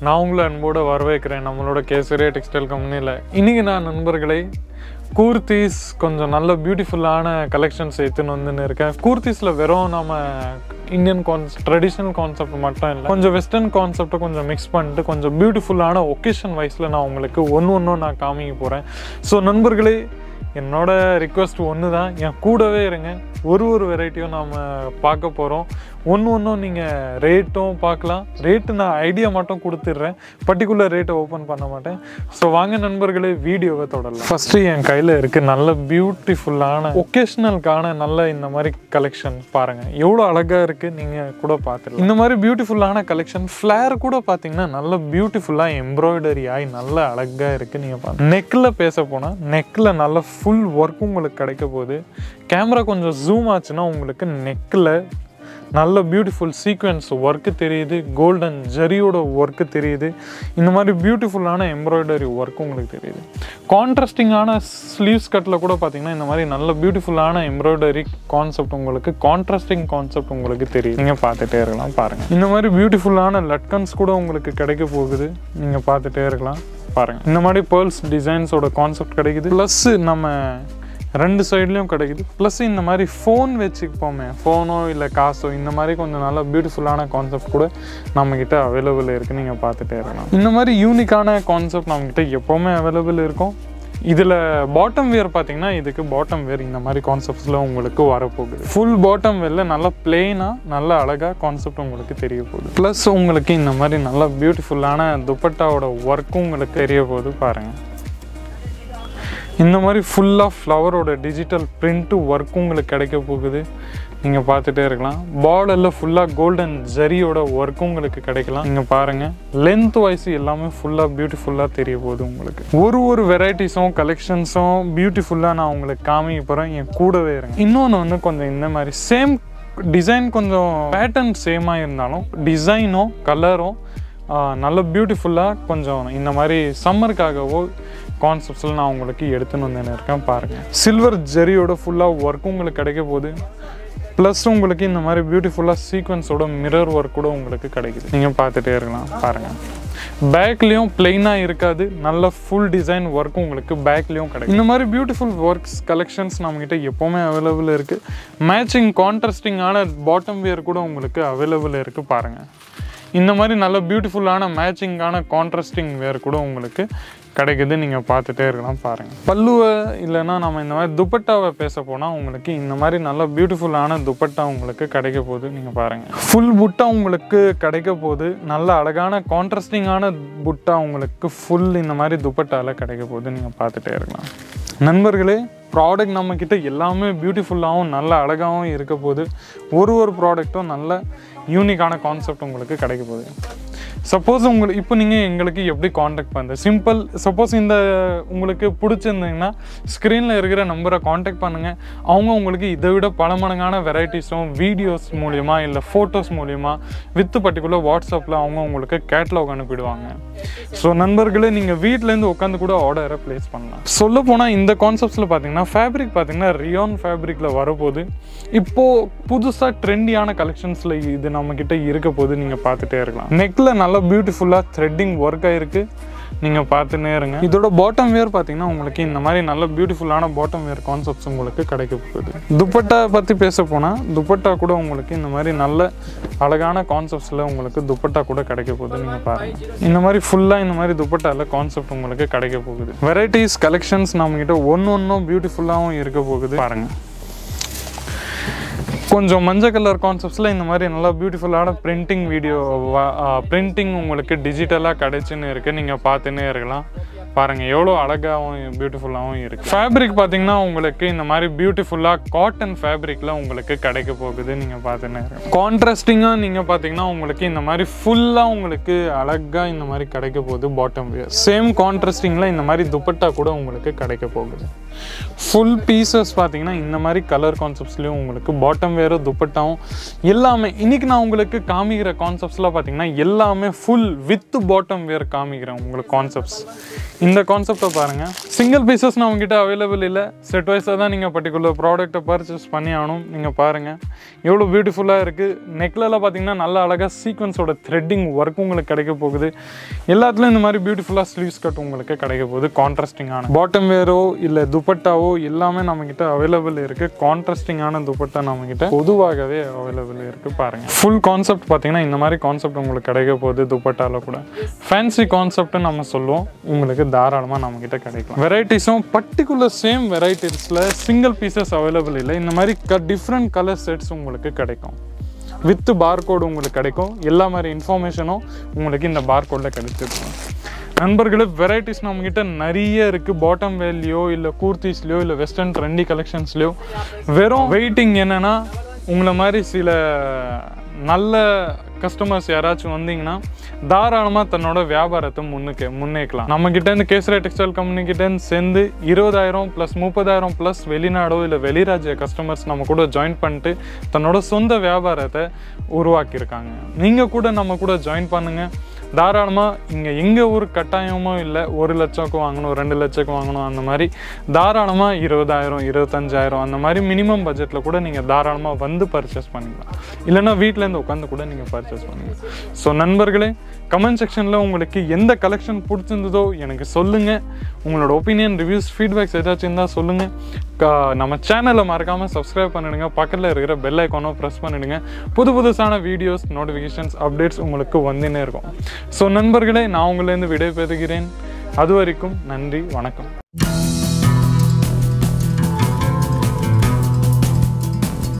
நான் உங்களை அன்போடு வரவேற்கிறேன் நம்மளோட கேசரியா டெக்ஸ்டைல் கம்பெனியில் இன்றைக்கி நான் நண்பர்களை கூர்த்திஸ் கொஞ்சம் நல்ல பியூட்டிஃபுல்லான கலெக்ஷன்ஸ் எடுத்துன்னு வந்துன்னு இருக்கேன் கூர்த்திஸில் வெறும் நம்ம இந்தியன் கான்ஸ் ட்ரெடிஷ்னல் கான்செப்ட் மட்டும் இல்லை கொஞ்சம் வெஸ்டர்ன் கான்செப்டை கொஞ்சம் மிக்ஸ் பண்ணிட்டு கொஞ்சம் பியூட்டிஃபுல்லான ஒகேஷன் வைஸில் நான் உங்களுக்கு ஒன்று ஒன்றும் நான் காமிக்க போகிறேன் ஸோ நண்பர்களே என்னோட ரிக்வெஸ்ட் ஒன்று தான் என் கூடவே இருங்க ஒரு ஒரு வெரைட்டியும் நாம் பார்க்க போகிறோம் ஒன்று ஒன்றும் நீங்கள் ரேட்டும் பார்க்கலாம் ரேட்டு நான் ஐடியா மட்டும் கொடுத்துட்றேன் பர்டிகுலர் ரேட்டை ஓப்பன் பண்ண மாட்டேன் ஸோ வாங்க நண்பர்களே வீடியோவை தொடரலாம் ஃபஸ்ட்டு என் கையில் இருக்குது நல்ல பியூட்டிஃபுல்லான ஒகேஷ்னலுக்கான நல்ல இந்த மாதிரி கலெக்ஷன் பாருங்கள் எவ்வளோ அழகாக இருக்குது நீங்கள் கூட பார்த்துக்கலாம் இந்த மாதிரி பியூட்டிஃபுல்லான கலெக்ஷன் ஃப்ளேர் கூட பார்த்தீங்கன்னா நல்ல பியூட்டிஃபுல்லாக எம்ப்ராய்டரி ஆகி நல்ல அழகாக இருக்குது நீங்கள் பாருங்க நெக்கில் பேச போனால் நெக்கில் நல்ல ஃபுல் ஒர்க் உங்களுக்கு கிடைக்க போகுது கேமரா கொஞ்சம் ஜூம் ஆச்சுன்னா உங்களுக்கு நெக்கில் நல்ல பியூட்டிஃபுல் சீக்வென்ஸ் ஒர்க்கு தெரியுது கோல்டன் ஜரியோட ஒர்க்கு தெரியுது இந்த மாதிரி பியூட்டிஃபுல்லான எம்ப்ராய்டரி ஒர்க் உங்களுக்கு தெரியுது கான்ட்ராஸ்டிங்கான ஸ்லீவ்ஸ் கட்டில் கூட பார்த்தீங்கன்னா இந்த மாதிரி நல்ல பியூட்டிஃபுல்லான எம்ப்ராய்டரி கான்செப்ட் உங்களுக்கு கான்ட்ராஸ்டிங் கான்செப்ட் உங்களுக்கு தெரியும் நீங்கள் பார்த்துட்டே இருக்கலாம் பாருங்கள் இந்த மாதிரி பியூட்டிஃபுல்லான லட்கன்ஸ் கூட உங்களுக்கு கிடைக்க போகுது நீங்கள் பார்த்துட்டே இருக்கலாம் பாருங்கள் இந்த மாதிரி பேர்ல்ஸ் டிசைன்ஸோட கான்செப்ட் கிடைக்குது ப்ளஸ் நம்ம ரெண்டு சைட்லேயும் கிடைக்குது ப்ளஸ் இந்த மாதிரி ஃபோன் வச்சுப்போமே ஃபோனோ இல்லை காசோ இந்த மாதிரி கொஞ்சம் நல்ல பியூட்டிஃபுல்லான கான்செப்ட் கூட நம்மக்கிட்ட அவைலபிள் இருக்குது நீங்கள் பார்த்துட்டே இருக்கலாம் இந்த மாதிரி யூனிக்கான கான்செப்ட் நம்மக்கிட்ட எப்போவுமே அவைலபிள் இருக்கும் இதில் பாட்டம் வேர் பார்த்தீங்கன்னா இதுக்கு பாட்டம் வேர் இந்த மாதிரி கான்செப்ட்ஸில் உங்களுக்கு வரப்போகுது ஃபுல் பாட்டம் வேர்ல நல்லா பிளெயினாக நல்ல அழகாக கான்செப்ட் உங்களுக்கு தெரிய போகுது ப்ளஸ் உங்களுக்கு இந்த மாதிரி நல்ல பியூட்டிஃபுல்லான துப்பட்டாவோட ஒர்க்கும் உங்களுக்கு தெரிய போகுது பாருங்கள் இந்த மாதிரி ஃபுல்லாக ஃப்ளவரோட டிஜிட்டல் பிரிண்ட்டு ஒர்க்கும் உங்களுக்கு கிடைக்க போகுது நீங்கள் பார்த்துட்டே இருக்கலாம் பார்டரில் ஃபுல்லாக கோல்டன் ஜரியோட ஒர்க்கும் உங்களுக்கு கிடைக்கலாம் நீங்கள் பாருங்கள் லென்த் வைஸ் எல்லாமே ஃபுல்லாக பியூட்டிஃபுல்லாக தெரிய போகுது உங்களுக்கு ஒரு ஒரு வெரைட்டிஸும் கலெக்ஷன்ஸும் பியூட்டிஃபுல்லாக நான் உங்களுக்கு காமிக்க போகிறேன் என் கூடவே இருங்க இன்னொன்று வந்து கொஞ்சம் இந்த மாதிரி சேம் டிசைன் கொஞ்சம் பேட்டர்ன் சேமாக இருந்தாலும் டிசைனும் கலரும் நல்ல பியூட்டிஃபுல்லாக கொஞ்சம் இந்த மாதிரி சம்மருக்காகவோ கான்செப்ட்ஸில் நான் உங்களுக்கு எடுத்துன்னு வந்து இருக்கேன் பாருங்கள் சில்வர் ஜெரியோட ஃபுல்லாக ஒர்க்கும் உங்களுக்கு கிடைக்க போகுது ப்ளஸ் உங்களுக்கு இந்த மாதிரி பியூட்டிஃபுல்லாக சீக்வன்ஸோட மிரர் ஒர்க் கூட உங்களுக்கு கிடைக்குது நீங்கள் பார்த்துட்டே இருக்கலாம் பாருங்கள் பேக்லேயும் பிளெயினாக இருக்காது நல்ல ஃபுல் டிசைன் ஒர்க்கும் உங்களுக்கு பேக்லேயும் கிடைக்கும் இந்த மாதிரி பியூட்டிஃபுல் ஒர்க்ஸ் கலெக்ஷன்ஸ் நம்மக்கிட்ட எப்போவுமே அவைலபிள் இருக்குது மேட்சிங் கான்ட்ராஸ்டிங்கான பாட்டம் வியர் கூட உங்களுக்கு அவைலபிள் இருக்குது பாருங்கள் இந்த மாதிரி நல்ல பியூட்டிஃபுல்லான மேட்சிங்கான கான்ட்ராஸ்டிங் வேர் கூட உங்களுக்கு கிடைக்குது நீங்கள் பார்த்துட்டே இருக்கலாம் பாருங்கள் பல்லுவை இல்லைன்னா நம்ம இந்த மாதிரி துப்பட்டாவை பேச போனால் உங்களுக்கு இந்த மாதிரி நல்ல பியூட்டிஃபுல்லான துப்பட்டா உங்களுக்கு கிடைக்க போகுது நீங்கள் பாருங்கள் ஃபுல் புட்டா உங்களுக்கு கிடைக்க போகுது நல்ல அழகான கான்ட்ராஸ்டிங்கான புட்டா உங்களுக்கு ஃபுல் இந்த மாதிரி துப்பட்டாவில் கிடைக்க போகுது நீங்கள் பார்த்துட்டே இருக்கலாம் நண்பர்களே ப்ராடக்ட் நம்மக்கிட்ட எல்லாமே பியூட்டிஃபுல்லாகவும் நல்ல அழகாகவும் இருக்க போது ஒரு ஒரு ப்ராடக்ட்டும் நல்ல யூனிக்கான கான்செப்ட் உங்களுக்கு கிடைக்க போகுது சப்போஸ் உங்களுக்கு இப்போ நீங்கள் எங்களுக்கு எப்படி காண்டாக்ட் பண்ணுறது சிம்பிள் சப்போஸ் இந்த உங்களுக்கு பிடிச்சிருந்தீங்கன்னா ஸ்க்ரீனில் இருக்கிற நம்பரை காண்டாக்ட் பண்ணுங்கள் அவங்க உங்களுக்கு இதை விட பல மடங்கான வெரைட்டிஸும் வீடியோஸ் மூலியமா இல்லை ஃபோட்டோஸ் மூலியமா வித் பர்டிகுலர் வாட்ஸ்அப்பில் அவங்க உங்களுக்கு கேட்லாக் அனுப்பிடுவாங்க ஸோ நண்பர்களே நீங்கள் வீட்டிலேருந்து உட்காந்து கூட ஆர்டரை ப்ளேஸ் பண்ணலாம் சொல்ல போனால் இந்த கான்செப்ட்ஸில் பார்த்தீங்கன்னா ஃபேப்ரிக் பார்த்தீங்கன்னா ரியான் ஃபேப்ரிக்கில் வரப்போகுது இப்போது புதுசாக ட்ரெண்டியான கலெக்ஷன்ஸில் இது நம்மக்கிட்ட இருக்க போது நீங்கள் பார்த்துட்டே இருக்கலாம் நெக்கில் நல்ல பியூட்டிஃபுல்லாக த்ரெட்டிங் ஒர்க் ஆகிருக்கு நீங்கள் பார்த்துன்னே இருங்க இதோட பாட்டம் வேர் பார்த்தீங்கன்னா உங்களுக்கு இந்த மாதிரி நல்ல பியூட்டிஃபுல்லான பாட்டம் வேர் கான்செப்ட்ஸ் உங்களுக்கு கிடைக்க போகுது துப்பட்டா பற்றி பேச போனால் துப்பட்டா கூட உங்களுக்கு இந்த மாதிரி நல்ல அழகான கான்செப்ட்ஸில் உங்களுக்கு துப்பட்டா கூட கிடைக்க போகுது நீங்கள் பாருங்கள் இந்த மாதிரி ஃபுல்லாக இந்த மாதிரி துப்பட்டாவில் கான்செப்ட் உங்களுக்கு கிடைக்க போகுது வெரைட்டிஸ் கலெக்ஷன்ஸ் நம்மக்கிட்ட ஒன்று ஒன்றும் பியூட்டிஃபுல்லாகவும் இருக்க போகுது பாருங்கள் கொஞ்சம் மஞ்சள் கலர் கான்செப்ட்ஸில் இந்த மாதிரி நல்லா பியூட்டிஃபுல்லான பிரிண்டிங் வீடியோ பிரிண்டிங் உங்களுக்கு டிஜிட்டலாக கிடைச்சுன்னு இருக்குது நீங்கள் பார்த்துன்னே இருக்கலாம் பாருங்கள் எவ்வளோ அழகாகவும் பியூட்டிஃபுல்லாகவும் இருக்குது ஃபேப்ரிக் பார்த்தீங்கன்னா உங்களுக்கு இந்த மாதிரி பியூட்டிஃபுல்லாக காட்டன் ஃபேப்ரிக்கில் உங்களுக்கு கிடைக்க போகுது நீங்கள் பார்த்துன்னே இருக்கலாம் கான்ட்ராஸ்டிங்காக நீங்கள் பார்த்தீங்கன்னா உங்களுக்கு இந்த மாதிரி ஃபுல்லாக உங்களுக்கு அழகாக இந்த மாதிரி கிடைக்க போகுது பாட்டம் வியர் சேம் கான்ட்ராஸ்டிங்கில் இந்த மாதிரி துப்பட்டா கூட உங்களுக்கு கிடைக்க போகுது ஃபுல் பீசஸ் பார்த்தீங்கன்னா இந்த மாதிரி கலர் கான்செப்ட்ஸ்லேயும் உங்களுக்கு பாட்டம் வேறு துப்பட்டாவும் எல்லாமே இன்னைக்கு நான் உங்களுக்கு காமிக்கிற கான்செப்ட்ஸ்லாம் பார்த்தீங்கன்னா எல்லாமே ஃபுல் வித் பாட்டம் வேர் காமிக்கிறேன் உங்களுக்கு கான்செப்ட்ஸ் இந்த கான்செப்டை பாருங்கள் சிங்கிள் பீசஸ் நான் உங்ககிட்ட அவைலபிள் இல்லை செட் வைஸாக தான் நீங்கள் பர்டிகுலர் ப்ராடக்ட்டை பர்ச்சேஸ் பண்ணி ஆகணும் நீங்கள் பாருங்கள் எவ்வளோ பியூட்டிஃபுல்லாக இருக்குது நெக்லெலாம் பார்த்தீங்கன்னா நல்ல அழகாக சீக்வன்ஸோட த்ரெட்டிங் ஒர்க் உங்களுக்கு கிடைக்க போகுது எல்லாத்துலேயும் இந்த மாதிரி பியூட்டிஃபுல்லாக ஸ்லீவ்ஸ் கட் உங்களுக்கு கிடைக்க போகுது கான்ட்ராஸ்டிங்கான பாட்டம் வேரோ இல்லை துப்பட்டாவோ எல்லாமே நம்மக்கிட்ட அவைலபிள் இருக்குது கான்ட்ராஸ்டிங்கான துப்பட்டா நம்மக்கிட்ட பொதுவாகவே அவைலபிள் இருக்குது பாருங்கள் ஃபுல் கான்செப்ட் பார்த்தீங்கன்னா இந்த மாதிரி கான்செப்ட் உங்களுக்கு கிடைக்க போகுது துப்பட்டால கூட ஃபேன்சி கான்செப்ட்னு நம்ம சொல்லுவோம் உங்களுக்கு தாராளமாக நம்மக்கிட்ட கிடைக்கும் வெரைட்டிஸும் பர்டிகுலர் சேம் வெரைட்டிஸில் சிங்கிள் பீசஸ் அவைலபிள் இல்லை இந்த மாதிரி க டிஃப்ரெண்ட் கலர் செட்ஸ் உங்களுக்கு கிடைக்கும் வித் பார்கோடு உங்களுக்கு கிடைக்கும் எல்லா மாதிரி இன்ஃபர்மேஷனும் உங்களுக்கு இந்த பார்கோடில் கிடைச்சிருக்கும் நண்பர்களே வெரைட்டிஸ் நம்மக்கிட்ட நிறைய இருக்குது பாட்டம் வேல்லையோ இல்லை கூர்த்திஸ்லையோ இல்லை வெஸ்டர்ன் ட்ரெண்டி கலெக்ஷன்ஸ்லையோ வெறும் வெயிட்டிங் என்னென்னா உங்களை மாதிரி சில நல்ல கஸ்டமர்ஸ் யாராச்சும் வந்தீங்கன்னா தாராளமாக தன்னோட வியாபாரத்தை முன்னுக்கு முன்னேக்கலாம் நம்ம கிட்டேருந்து கேசரி டெக்ஸ்டைல் கம்பெனி கிட்டேருந்து சேர்ந்து இருபதாயிரம் ப்ளஸ் முப்பதாயிரம் ப்ளஸ் வெளிநாடோ இல்லை வெளிராஜ்ய கஸ்டமர்ஸ் நம்ம கூட ஜாயின் பண்ணிட்டு தன்னோட சொந்த வியாபாரத்தை உருவாக்கியிருக்காங்க நீங்கள் கூட நம்ம கூட ஜாயின் பண்ணுங்கள் தாராளமாக இங்கே எங்கள் ஊர் கட்டாயமும் இல்லை ஒரு லட்சம்க்கு வாங்கணும் ரெண்டு லட்சம்க்கு வாங்கணும் அந்த மாதிரி தாராளமாக இருபதாயிரம் இருபத்தஞ்சாயிரம் அந்த மாதிரி மினிமம் பட்ஜெட்டில் கூட நீங்கள் தாராளமாக வந்து பர்ச்சேஸ் பண்ணிக்கலாம் இல்லைன்னா வீட்டிலேருந்து உட்காந்து கூட நீங்கள் பர்ச்சேஸ் பண்ணிக்கலாம் ஸோ நண்பர்களே கமெண்ட் செக்ஷனில் உங்களுக்கு எந்த கலெக்ஷன் பிடிச்சிருந்ததோ எனக்கு சொல்லுங்கள் உங்களோட ஒப்பீனியன் ரிவ்யூஸ் ஃபீட்பேக்ஸ் ஏதாச்சும் இருந்தால் சொல்லுங்கள் க- நம்ம சேனலை மறக்காமல் சப்ஸ்கிரைப் பண்ணிடுங்க பக்கத்தில் இருக்கிற பெல் ஐக்கானோ ப்ரெஸ் பண்ணிடுங்க புது புதுசான வீடியோஸ் நோட்டிஃபிகேஷன்ஸ் அப்டேட்ஸ் உங்களுக்கு வந்துன்னே இருக்கும் ஸோ நண்பர்களே நான் உங்களிலேருந்து விடை பெறுகிறேன் அது வரைக்கும் நன்றி வணக்கம்